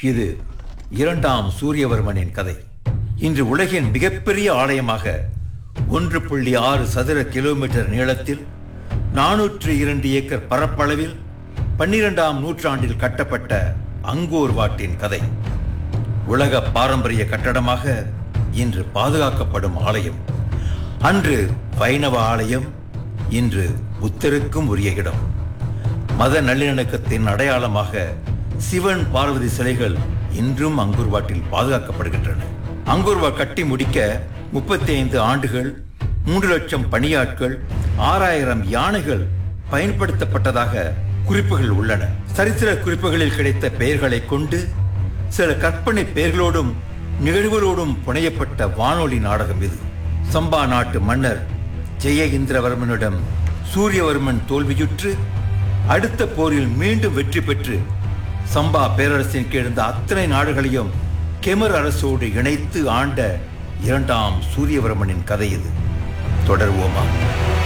இது இரண்டாம் சூரியவர்மனின் கதை இன்று உலகின் மிகப்பெரிய ஆலயமாக ஒன்று புள்ளி ஆறு சதுர கிலோமீட்டர் நீளத்தில் நானூற்று இரண்டு ஏக்கர் பரப்பளவில் பன்னிரெண்டாம் நூற்றாண்டில் கட்டப்பட்ட அங்கோர் வாட்டின் கதை உலக பாரம்பரிய கட்டடமாக இன்று பாதுகாக்கப்படும் ஆலயம் அன்று வைணவ ஆலயம் இன்று புத்தருக்கும் உரிய இடம் மத நல்லிணக்கத்தின் அடையாளமாக சிவன் பார்வதி சிலைகள் இன்றும் அங்கூர்வாட்டில் பாதுகாக்கப்படுகின்றன அங்கூர்வா கட்டி முடிக்க முப்பத்தி ஐந்து ஆண்டுகள் மூன்று லட்சம் பணியாட்கள் ஆறாயிரம் யானைகள் பயன்படுத்தப்பட்டதாக குறிப்புகள் உள்ளன சரித்திர குறிப்புகளில் கிடைத்த பெயர்களை கொண்டு சில கற்பனை பெயர்களோடும் நிகழ்வுகளோடும் புனையப்பட்ட வானொலி நாடகம் இது சம்பா நாட்டு மன்னர் ஜெய இந்திரவர்மனிடம் சூரியவர்மன் தோல்வியுற்று அடுத்த போரில் மீண்டும் வெற்றி பெற்று சம்பா பேரரசின் கீழ் இருந்த அத்தனை நாடுகளையும் கெமர் அரசோடு இணைத்து ஆண்ட இரண்டாம் சூரியவர்மனின் கதை இது தொடர்வோமா